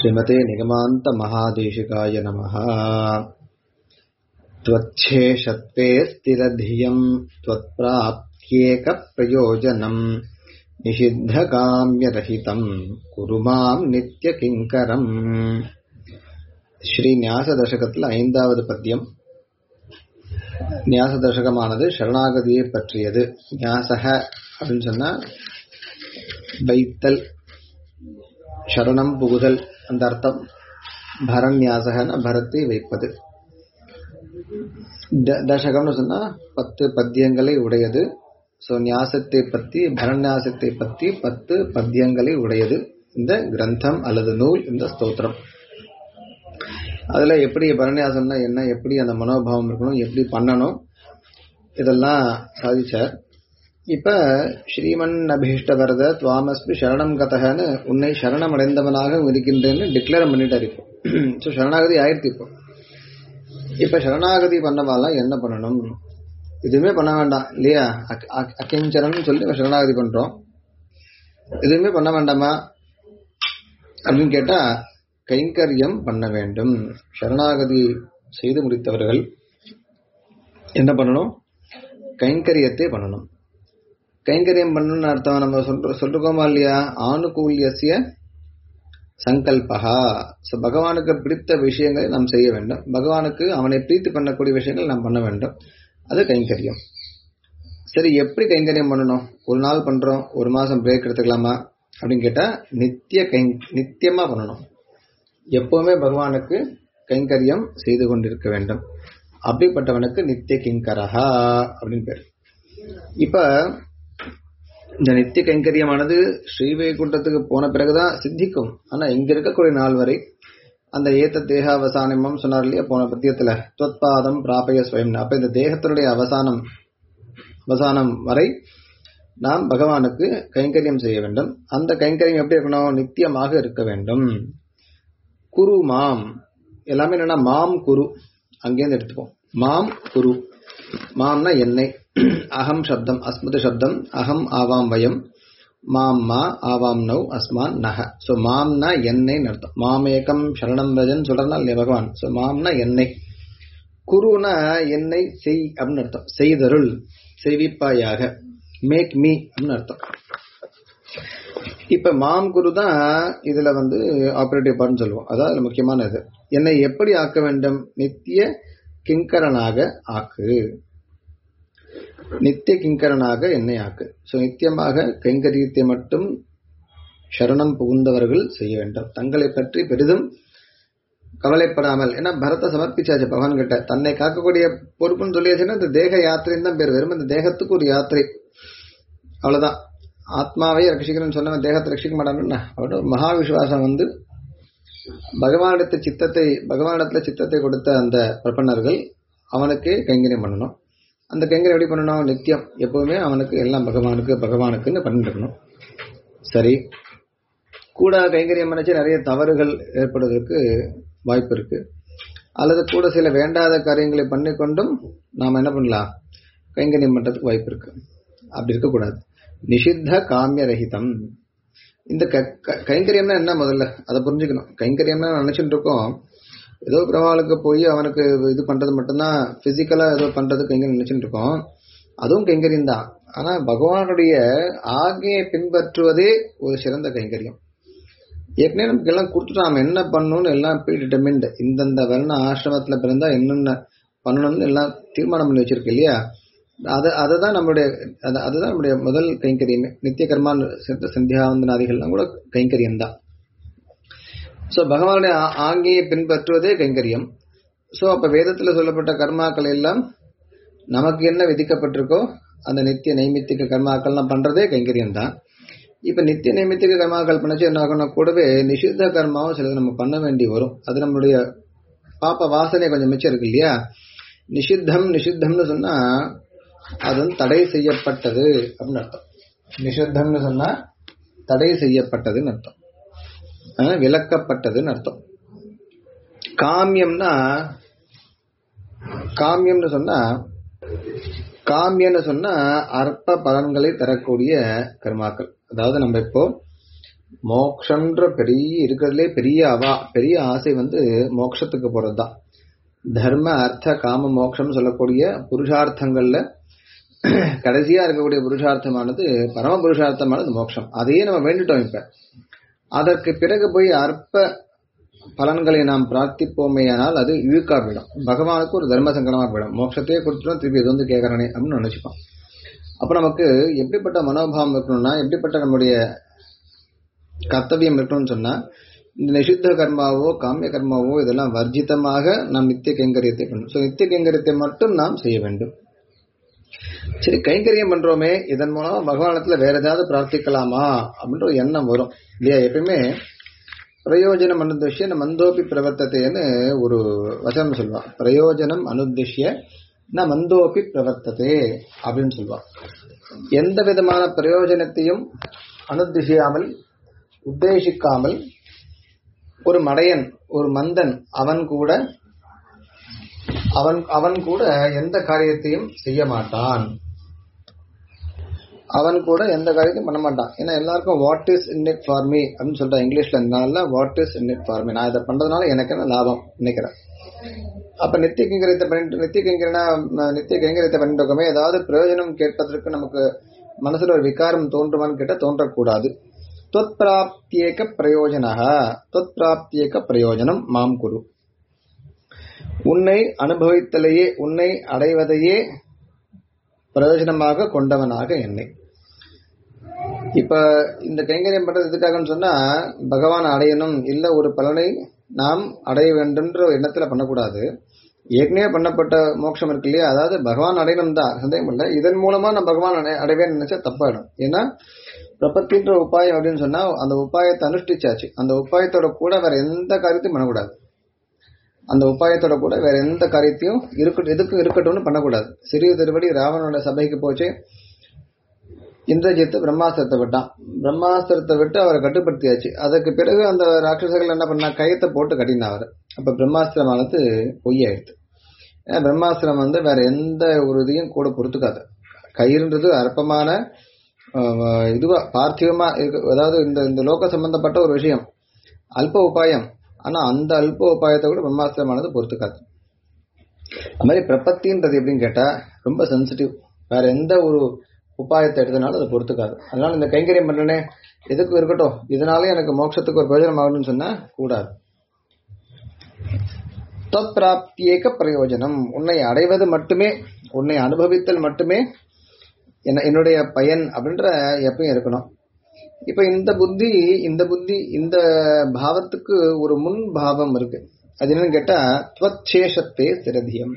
श्रीमते निगमान्तमहादेशिकाय नमः त्वच्छेषत्वे स्थिरधियम् त्वत्प्राप्त्येकप्रयोजनम् निषिद्धकाम्यरहितम् कुरु माम् नित्यकिङ्करम् ஸ்ரீ ஞாச தசகத்தில் ஐந்தாவது பத்தியம் ஞாச தசகமானது சரணாகதியை பற்றியது ஞாசக அப்படின்னு சொன்னா வைத்தல் சரணம் புகுதல் அந்த அர்த்தம் பரநியாசகன பரத்தை வைப்பது தசகம்னு சொன்னா பத்து பத்தியங்களை உடையது ஸோ நியாசத்தை பற்றி பரநியாசத்தை பற்றி பத்து பத்தியங்களை உடையது இந்த கிரந்தம் அல்லது நூல் இந்த ஸ்தோத்திரம் அதுல எப்படி பரநியாசம்னா என்ன எப்படி அந்த மனோபாவம் இருக்கணும் எப்படி பண்ணணும் இதெல்லாம் சாதிச்சார் இப்ப ஸ்ரீமன் அபீஷ்ட வரத துவாமஸ்மி சரணம் கதகன்னு உன்னை சரணம் அடைந்தவனாக இருக்கின்றேன்னு டிக்ளேர் பண்ணிட்டார் இப்போ ஸோ சரணாகதி ஆயிடுத்து இப்போ இப்ப சரணாகதி பண்ணவாலாம் என்ன பண்ணணும் எதுவுமே பண்ண வேண்டாம் இல்லையா அக்கிஞ்சரன் சொல்லி சரணாகதி பண்றோம் எதுவுமே பண்ண வேண்டாமா அப்படின்னு கேட்டா கைங்கரியம் பண்ண வேண்டும் சரணாகதி செய்து முடித்தவர்கள் என்ன பண்ணணும் கைங்கரியத்தை பண்ணணும் கைங்கரியம் பண்ணணும்னு அர்த்தம் நம்ம சொல்ற சொல்லிருக்கோமா இல்லையா ஆணுகூல்யசிய சங்கல்பகா ஸோ பகவானுக்கு பிடித்த விஷயங்களை நாம் செய்ய வேண்டும் பகவானுக்கு அவனை பிரீத்தி பண்ணக்கூடிய விஷயங்கள் நாம் பண்ண வேண்டும் அது கைங்கரியம் சரி எப்படி கைங்கரியம் பண்ணணும் ஒரு நாள் பண்றோம் ஒரு மாசம் பிரேக் எடுத்துக்கலாமா அப்படின்னு கேட்டா நித்திய கை நித்தியமா பண்ணணும் எப்பவுமே பகவானுக்கு கைங்கரியம் செய்து கொண்டிருக்க வேண்டும் அப்படிப்பட்டவனுக்கு நித்திய கிங்கரஹா அப்படின்னு பேர் இப்ப இந்த நித்திய கைங்கரியமானது ஸ்ரீவைகுண்டத்துக்கு போன பிறகுதான் சித்திக்கும் ஆனா இங்க இருக்கக்கூடிய நாள் வரை அந்த ஏத்த தேக அவசானமும் சொன்னார் இல்லையா போன பத்தியத்துல தொத்பாதம் பிராபய ஸ்வயம் அப்ப இந்த தேகத்தினுடைய அவசானம் அவசானம் வரை நாம் பகவானுக்கு கைங்கரியம் செய்ய வேண்டும் அந்த கைங்கரியம் எப்படி இருக்கணும் நித்தியமாக இருக்க வேண்டும் குரு மாம் எல்லாமே என்னன்னா மாம் குரு அங்கேருந்து எடுத்துப்போம் மாம் குரு மாம்னா என்னை அகம் சப்தம் அஸ்மது சப்தம் அகம் ஆவாம் வயம் மாம் மா ஆவாம் நவ் அஸ்மான் நக ஸோ மாம்னா என்னை அர்த்தம் மாமேகம் சரணம் ரஜன் சொல்றனா இல்லையா பகவான் ஸோ மாம்னா என்னை குருனா என்னை செய் அப்படின்னு அர்த்தம் செய்தருள் செய்விப்பாயாக மேக் மீ அப்படின்னு அர்த்தம் இப்ப மாம் குரு தான் இதுல வந்து ஆபரேட்டிவ் பார்ட்னு சொல்லுவோம் அதாவது முக்கியமான இது என்னை எப்படி ஆக்க வேண்டும் நித்திய கிங்கரனாக ஆக்கு நித்திய கிங்கரனாக என்னை ஆக்கு ஸோ நித்தியமாக கைங்கரியத்தை மட்டும் சரணம் புகுந்தவர்கள் செய்ய வேண்டும் தங்களை பற்றி பெரிதும் கவலைப்படாமல் ஏன்னா பரத்தை சமர்ப்பிச்சாச்சு பகவான் கிட்ட தன்னை காக்கக்கூடிய பொறுப்புன்னு சொல்லியாச்சுன்னா இந்த தேக யாத்திரைன்னு தான் பேர் வெறும் இந்த தேகத்துக்கு ஒரு யாத்திரை அவ்வளவுதான் ஆத்மாவை ரட்சிக்கிறேன்னு சொன்னவன் தேகத்தை ரட்சிக்க மாட்டான்னு அவரோட மகா விசுவாசம் வந்து பகவானிடத்து சித்தத்தை பகவானிடத்துல சித்தத்தை கொடுத்த அந்த பிரபன்னர்கள் அவனுக்கு கைங்கரியம் பண்ணணும் அந்த கைங்கரியம் எப்படி பண்ணணும் நித்தியம் எப்பவுமே அவனுக்கு எல்லாம் பகவானுக்கு பகவானுக்குன்னு பண்ணிட்டு இருக்கணும் சரி கூட கைங்கரியம் பண்ணிச்சு நிறைய தவறுகள் ஏற்படுவதற்கு வாய்ப்பு இருக்கு அல்லது கூட சில வேண்டாத காரியங்களை பண்ணிக்கொண்டும் நாம் என்ன பண்ணலாம் கைங்கரியம் பண்றதுக்கு வாய்ப்பு இருக்கு அப்படி இருக்கக்கூடாது நிஷித்த காமிய ரஹிதம் இந்த கைங்கரியம்னா என்ன முதல்ல அதை புரிஞ்சுக்கணும் கைங்கரியம்னா நினைச்சுட்டு இருக்கோம் ஏதோ பிரபாலுக்கு போய் அவனுக்கு இது பண்றது மட்டும்தான் பிசிக்கலா ஏதோ பண்றது கைங்கரியம் நினைச்சுட்டு இருக்கோம் அதுவும் கைங்கரியம் தான் ஆனா பகவானுடைய ஆகையை பின்பற்றுவதே ஒரு சிறந்த கைங்கரியம் ஏற்கனவே நமக்கு எல்லாம் கொடுத்துட்டு நாம என்ன பண்ணணும்னு எல்லாம் ப்ரீ டிட்டர்மின்ட் இந்தந்த வர்ண ஆசிரமத்துல பிறந்தா என்னென்ன பண்ணணும்னு எல்லாம் தீர்மானம் பண்ணி வச்சிருக்கு இல்லையா அதை அதை தான் நம்மளுடைய அதுதான் நம்முடைய முதல் கைங்கரியமே நித்திய கர்மான் சந்தியாவந்தனாதிகள்லாம் கூட கைங்கரியம் தான் ஸோ பகவானுடைய ஆங்கியை பின்பற்றுவதே கைங்கரியம் ஸோ அப்போ வேதத்தில் சொல்லப்பட்ட கர்மாக்கள் எல்லாம் நமக்கு என்ன விதிக்கப்பட்டிருக்கோ அந்த நித்திய நைமித்திக கர்மாக்கள்லாம் பண்றதே கைங்கரியம் தான் இப்ப நித்திய நைமித்திக கர்மாக்கள் பண்ணச்சு என்ன ஆகணும் கூடவே நிஷித்த கர்மாவும் சிலது நம்ம பண்ண வேண்டி வரும் அது நம்மளுடைய பாப்ப வாசனை கொஞ்சம் மிச்சம் இருக்கு இல்லையா நிஷித்தம் நிஷித்தம்னு சொன்னா அது வந்து தடை செய்யப்பட்டது அப்படின்னு அர்த்தம் நிஷித்தம்னு சொன்னா தடை செய்யப்பட்டதுன்னு அர்த்தம் விளக்கப்பட்டதுன்னு அர்த்தம் காமியம்னா காமியம்னு சொன்னா காமியன்னு சொன்னா அற்ப பலன்களை தரக்கூடிய கர்மாக்கள் அதாவது நம்ம இப்போ மோக்ஷன்ற பெரிய இருக்கிறதுலே பெரிய அவா பெரிய ஆசை வந்து மோட்சத்துக்கு போறதுதான் தர்ம அர்த்த காம மோட்சம் சொல்லக்கூடிய புருஷார்த்தங்கள்ல கடைசியா இருக்கக்கூடிய புருஷார்த்தமானது பரம புருஷார்த்தமானது மோட்சம் அதையே நம்ம வேண்டிட்டோம் இப்ப அதற்கு பிறகு போய் அற்ப பலன்களை நாம் பிரார்த்திப்போமேயானால் அது இழுக்கா போயிடும் பகவானுக்கு ஒரு தர்ம சங்கடமா போயிடும் மோட்சத்தையே கொடுத்துட்டோம் திருப்பி இது வந்து கேட்கறானே அப்படின்னு நினைச்சுப்போம் அப்ப நமக்கு எப்படிப்பட்ட மனோபாவம் இருக்கணும்னா எப்படிப்பட்ட நம்முடைய கர்த்தவியம் இருக்கணும்னு சொன்னா இந்த நிஷித்த கர்மாவோ காமிய கர்மாவோ இதெல்லாம் வர்ஜிதமாக நாம் நித்திய கைங்கரியத்தை பண்ணணும் ஸோ நித்திய கைங்கரியத்தை மட்டும் நாம் செய்ய வேண்டும் சரி கைங்கரியம் பண்றோமே இதன் மூலமா பகவானத்துல வேற ஏதாவது பிரார்த்திக்கலாமா அப்படின்ற ஒரு எண்ணம் வரும் இல்லையா எப்பயுமே பிரயோஜனம் அனுதிஷ்ய ந மந்தோபி பிரவர்த்தத்தைன்னு ஒரு வசனம் சொல்லுவான் பிரயோஜனம் அனுதிஷ்ய ந மந்தோபி பிரவர்த்ததே அப்படின்னு சொல்லுவான் எந்த விதமான பிரயோஜனத்தையும் அனுதிஷியாமல் உத்தேசிக்காமல் ஒரு மடையன் ஒரு மந்தன் அவன் கூட அவன் அவன் கூட எந்த காரியத்தையும் செய்ய மாட்டான் அவன் கூட எந்த காரியத்தையும் பண்ண மாட்டான் ஏன்னா எல்லாருக்கும் what is in it for me அப்படின்னு சொல்லிட்டு இங்கிலீஷ்ல இருந்தால what is in it for me நான் இதை பண்றதுனால எனக்கு என்ன லாபம் நினைக்கிறேன் அப்ப நித்திய கைங்கரியத்தை பண்ணிட்டு நித்திய கைங்கரனா நித்திய கைங்கரியத்தை பண்ணிட்டு இருக்கோமே ஏதாவது பிரயோஜனம் கேட்பதற்கு நமக்கு மனசுல ஒரு விகாரம் தோன்றுமான்னு கேட்டா தோன்றக்கூடாது தொத்பிராப்தியேக பிரயோஜனக தொத்பிராப்தியேக பிரயோஜனம் மாம் குரு உன்னை அனுபவித்தலையே உன்னை அடைவதையே பிரயோஜனமாக கொண்டவனாக என்னை இப்ப இந்த கைங்கரியம் பண்றது எதுக்காகன்னு சொன்னா பகவான் அடையணும் இல்ல ஒரு பலனை நாம் அடைய வேண்டும்ன்ற எண்ணத்துல பண்ணக்கூடாது ஏற்கனவே பண்ணப்பட்ட மோட்சம் இருக்கு இல்லையா அதாவது பகவான் அடையணும் தான் சந்தேகம் இல்லை இதன் மூலமா நான் பகவான் அடை அடைவேன்னு நினைச்சா தப்பாயிடும் ஏன்னா பிரபத்தின்ற உபாயம் அப்படின்னு சொன்னா அந்த உபாயத்தை அனுஷ்டிச்சாச்சு அந்த உபாயத்தோட கூட வேற எந்த காரியத்தையும் பண்ணக்கூடாது அந்த உபாயத்தோட கூட வேற எந்த காரியத்தையும் இருக்கட்டும் எதுக்கும் இருக்கட்டும்னு பண்ணக்கூடாது சிறிய திருவடி ராவனோட சபைக்கு போச்சு இந்திரஜித்து பிரம்மாஸ்திரத்தை விட்டான் பிரம்மாஸ்திரத்தை விட்டு அவரை கட்டுப்படுத்தியாச்சு அதுக்கு பிறகு அந்த ராட்சசர்கள் என்ன பண்ணா கயத்தை போட்டு கட்டினா அவர் அப்ப பிரம்மாஸ்திரமானது பொய்யாயிடுது ஏன்னா பிரம்மாஸ்திரம் வந்து வேற எந்த ஒரு இதையும் கூட பொறுத்துக்காது கயிறுன்றது அற்பமான அஹ், இதுவா பார்த்திவமா இருக்கு அதாவது இந்த இந்த லோக சம்பந்தப்பட்ட ஒரு விஷயம் அல்ப உபாயம் ஆனா அந்த அல்ப உபாயத்தை கூட பிரம்மாஸ்திரமானது பொறுத்துக்காது அது மாதிரி பிரபத்தின்றது எப்படின்னு கேட்டா ரொம்ப சென்சிட்டிவ் வேற எந்த ஒரு உபாயத்தை எடுத்தனாலும் அதை பொறுத்துக்காது அதனால இந்த கைங்கரியம் பண்றேனே எதுக்கும் இருக்கட்டும் இதனாலே எனக்கு மோட்சத்துக்கு ஒரு பிரயோஜனம் ஆகணும்னு சொன்னா கூடாது தொத்பிராப்தியேக பிரயோஜனம் உன்னை அடைவது மட்டுமே உன்னை அனுபவித்தல் மட்டுமே என்ன என்னுடைய பயன் அப்படின்ற எப்பயும் இருக்கணும் இப்ப இந்த புத்தி இந்த புத்தி இந்த பாவத்துக்கு ஒரு முன் பாவம் இருக்கு அது என்னன்னு கேட்டா துவச்சேஷத்தே ஸ்திரதியம்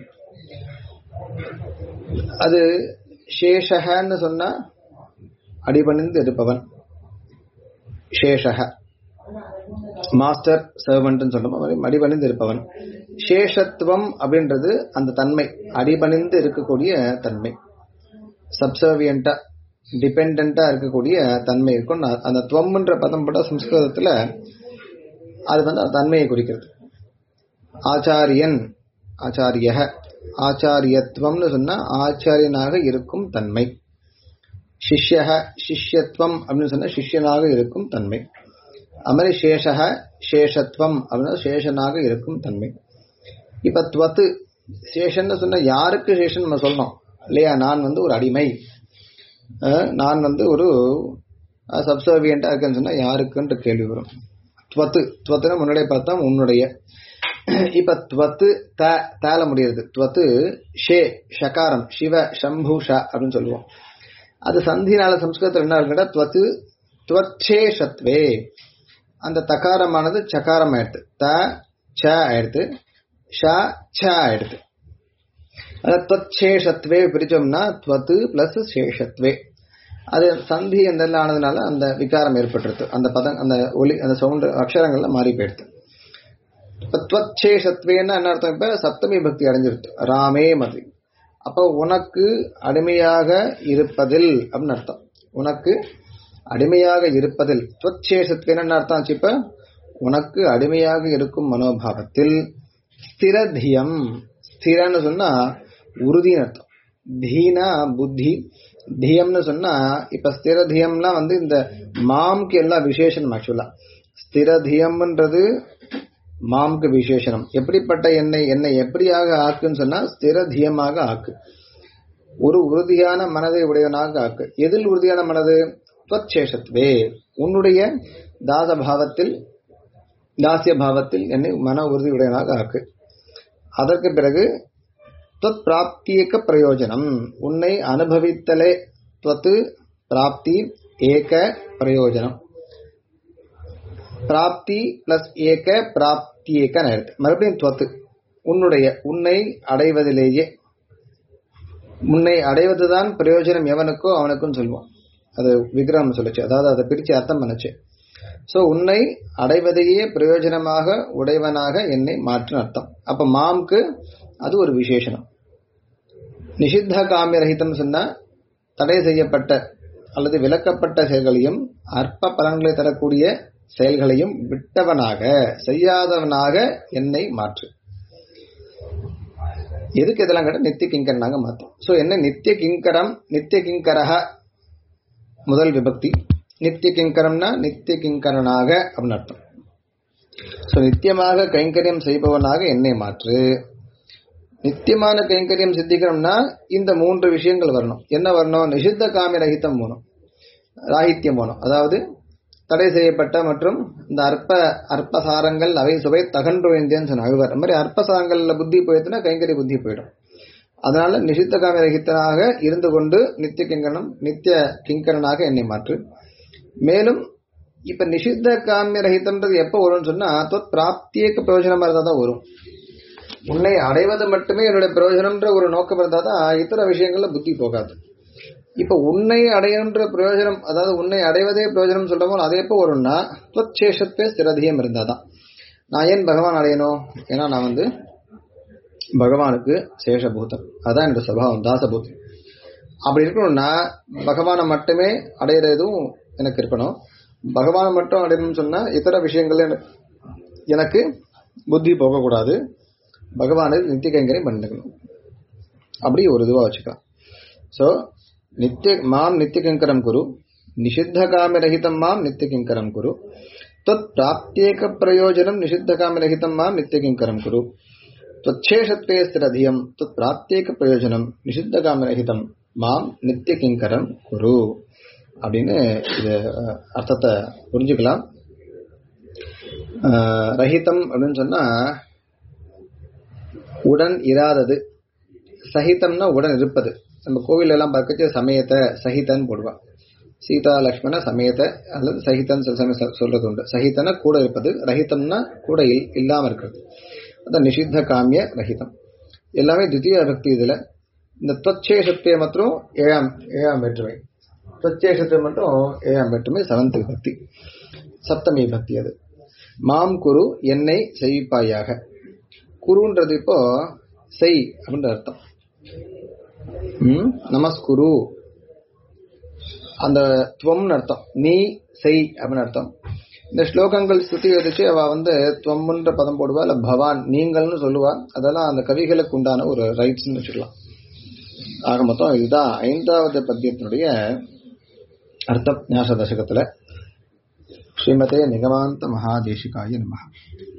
அது சேஷகன்னு சொன்னா அடிபணிந்து இருப்பவன் சேஷக மாஸ்டர் சர்வன்ட்னு சொல்றோம் மாதிரி அடிபணிந்து இருப்பவன் சேஷத்துவம் அப்படின்றது அந்த தன்மை அடிபணிந்து இருக்கக்கூடிய தன்மை சப்சர்வியண்டா டிபெண்டா இருக்கக்கூடிய தன்மை இருக்கும் நான் அந்த துவம்ன்ற பதம் போட்ட சம்ஸ்கிருதத்துல அது வந்து அந்த தன்மையை குறிக்கிறது ஆச்சாரியன் ஆச்சாரிய ஆச்சாரியத்துவம்னு சொன்னா ஆச்சாரியனாக இருக்கும் தன்மை சிஷ்யக சிஷ்யத்துவம் அப்படின்னு சொன்னா சிஷ்யனாக இருக்கும் தன்மை அது மாதிரி சேஷக சேஷத்துவம் அப்படின்னா சேஷனாக இருக்கும் தன்மை இப்ப துவத்து சேஷன்னு சொன்னா யாருக்கு சேஷன் நம்ம சொல்லணும் இல்லையா நான் வந்து ஒரு அடிமை அஹ், நான் வந்து ஒரு சப்சர்வியண்டா இருக்கேன்னு சொன்னா யாருக்குன்ற கேள்வி வரும் துவத்து துவத்துனா முன்னாடியே பார்த்தா உன்னுடைய இப்ப துவத்து த தால முடியாது துவத்து ஷே ஷகாரம் சிவ சம்பு ஷ அப்படின்னு சொல்லுவோம் அது சந்தினால சம்ஸ்கிருதத்தில் என்ன இருக்குன்னா துவத்து துவச்சேஷத்வே அந்த தகாரமானது சகாரம் ஆயிடுது த ச ஆயிடுது ஷ ச ஆயிடுது அதாவது துவச்சேஷத்வே பிரிச்சோம்னா துவத்து பிளஸ் சேஷத்வே அது சந்தி அந்த எல்லாம் ஆனதுனால அந்த விகாரம் ஏற்பட்டுருது அந்த பதம் அந்த ஒலி அந்த சவுண்ட் அக்ஷரங்கள்ல மாறி போயிடுது இப்ப துவச்சேஷத்வேன்னா என்ன அர்த்தம் இப்ப சப்தமி பக்தி அடைஞ்சிருது ராமே மதி அப்ப உனக்கு அடிமையாக இருப்பதில் அப்படின்னு அர்த்தம் உனக்கு அடிமையாக இருப்பதில் துவச்சேஷத்வேன்னு என்ன அர்த்தம் ஆச்சு இப்ப உனக்கு அடிமையாக இருக்கும் மனோபாவத்தில் ஸ்திரதியம் ஸ்திரன்னு சொன்னா உறுதின்னு அர்த்தம் தீனா புத்தி தியம்னு சொன்னா இப்ப ஸ்திர தியம்னா வந்து இந்த மாம்க்கு எல்லாம் விசேஷனம் ஆக்சுவலா ஸ்திர தியம்ன்றது மாம்க்கு விசேஷனம் எப்படிப்பட்ட எண்ணெய் எண்ணெய் எப்படியாக ஆக்குன்னு சொன்னா ஸ்திர தியமாக ஆக்கு ஒரு உறுதியான மனதை உடையவனாக ஆக்கு எதில் உறுதியான மனது துவச்சேஷத்வே உன்னுடைய தாச பாவத்தில் தாசிய பாவத்தில் என்னை மன உறுதி உடையவனாக ஆக்கு அதற்கு பிறகு துவத் பிராப்தியக்க பிரயோஜனம் உன்னை அனுபவித்தலே துவத்து பிராப்தி ஏக பிரயோஜனம் பிராப்தி பிளஸ் ஏக பிராப்தி ஏக நேரத்து மறுபடியும் துவத்து உன்னுடைய உன்னை அடைவதிலேயே உன்னை அடைவதுதான் பிரயோஜனம் எவனுக்கோ அவனுக்கும் சொல்லுவோம் அது விக்ரகம் சொல்லுச்சு அதாவது அதை பிரிச்சு அர்த்தம் பண்ணுச்சு சோ உன்னை அடைவதையே பிரயோஜனமாக உடையவனாக என்னை மாற்றின அர்த்தம் அப்ப மாம்க்கு அது ஒரு விசேஷனம் நிஷித்த காமிய ரஹிதம் சொன்னா தடை செய்யப்பட்ட அல்லது விலக்கப்பட்ட செயல்களையும் அற்ப பலன்களை தரக்கூடிய செயல்களையும் விட்டவனாக செய்யாதவனாக என்னை மாற்று எதுக்கு இதெல்லாம் கேட்ட நித்திய கிங்கரனாக மாற்றும் சோ என்ன நித்திய கிங்கரம் நித்திய கிங்கரக முதல் விபக்தி நித்திய கிங்கரம்னா நித்திய கிங்கரனாக அப்படின்னு அர்த்தம் சோ நித்தியமாக கைங்கரியம் செய்பவனாக என்னை மாற்று நித்தியமான கைங்கரியம் சித்திக்கணும்னா இந்த மூன்று விஷயங்கள் வரணும் என்ன வரணும் நிஷித்த காமி ரஹிதம் போகணும் ராகித்யம் போகணும் அதாவது தடை செய்யப்பட்ட மற்றும் இந்த அற்ப அற்பசாரங்கள் அவை சுவை தகன்று வேண்டியன்னு சொன்ன அழுவர் அந்த மாதிரி அற்பசாரங்கள்ல புத்தி போயிடுச்சுன்னா கைங்கரிய புத்தி போயிடும் அதனால நிஷித்த காமி ரஹித்தனாக இருந்து கொண்டு நித்திய கிங்கரனம் நித்திய கிங்கரனாக என்னை மாற்று மேலும் இப்ப நிஷித்த காமிய ரஹிதம்ன்றது எப்போ வரும்னு சொன்னா தொத் பிராப்தியக்கு பிரயோஜனமா இருந்தா தான் வரும் உன்னை அடைவது மட்டுமே என்னுடைய பிரயோஜனம்ன்ற ஒரு நோக்கம் இருந்தா தான் இத்தர விஷயங்கள்ல புத்தி போகாது இப்ப உன்னை அடையன்ற பிரயோஜனம் அதாவது உன்னை அடைவதே பிரயோஜனம் சொல்றமோ அது எப்போ வரும்னா துவச்சேஷத்தே ஸ்திரதியம் இருந்தாதான் நான் ஏன் பகவான் அடையணும் ஏன்னா நான் வந்து பகவானுக்கு சேஷபூதம் அதான் என்னோட சபாவம் தாசபூதம் அப்படி இருக்கணும்னா பகவானை மட்டுமே அடையிறதும் எனக்கு இருக்கணும் பகவானை மட்டும் அடையணும்னு சொன்னா இதர விஷயங்கள் எனக்கு புத்தி போகக்கூடாது பகவானுக்கு நித்திய கைங்கரை பண்ணிக்கணும் அப்படி ஒரு இதுவா வச்சுக்கலாம் ஸோ நித்திய மாம் நித்திய கிங்கரம் குரு நிஷித்த காமிரகிதம் மாம் நித்திய கிங்கரம் குரு தத் பிராப்தியேக பிரயோஜனம் நிஷித்த காமிரகிதம் மாம் நித்திய கிங்கரம் குரு त्वच्छेषत्वे स्थिरधियम तत् பிராப்தியேக பிரயோஜனம் நிஷித்த காமிரகிதம் மாம் நித்திய கிங்கரம் குரு அப்படின்னு இது அர்த்தத்தை புரிஞ்சுக்கலாம் ரஹிதம் அப்படின்னு சொன்னா உடன் இராதது சகிதம்னா உடன் இருப்பது நம்ம கோவில் எல்லாம் பார்க்கச்சு சமயத்தை சகிதன்னு போடுவான் சீதா லக்ஷ்மண சமயத்தை அல்லது சகிதன் சில சமயம் சொல்றது உண்டு சகிதன கூட இருப்பது ரஹிதம்னா கூட இல்லாம இருக்கிறது அதான் நிஷித்த காமிய ரஹிதம் எல்லாமே தித்திய பக்தி இதுல இந்த துவச்சேஷத்தை மற்றும் ஏழாம் ஏழாம் வேற்றுமை துவச்சேஷத்தை மட்டும் ஏழாம் வேற்றுமை செவன்த் பக்தி சப்தமி பக்தி அது மாம் குரு என்னை செய்விப்பாயாக குருன்றது இப்போ செய் அப்படின்ற அர்த்தம் நமஸ்குரு அந்த துவம்னு அர்த்தம் நீ செய் அப்படின்னு அர்த்தம் இந்த ஸ்லோகங்கள் ஸ்துதி வச்சு அவ வந்து துவம்ன்ற பதம் போடுவா இல்ல பவான் நீங்கள்னு சொல்லுவா அதெல்லாம் அந்த கவிகளுக்கு உண்டான ஒரு ரைட்ஸ்னு வச்சுக்கலாம் ஆக மொத்தம் இதுதான் ஐந்தாவது பத்தியத்தினுடைய அர்த்தம் ஞாச தசகத்துல ஸ்ரீமதே நிகமாந்த மகாதேசிகாய நம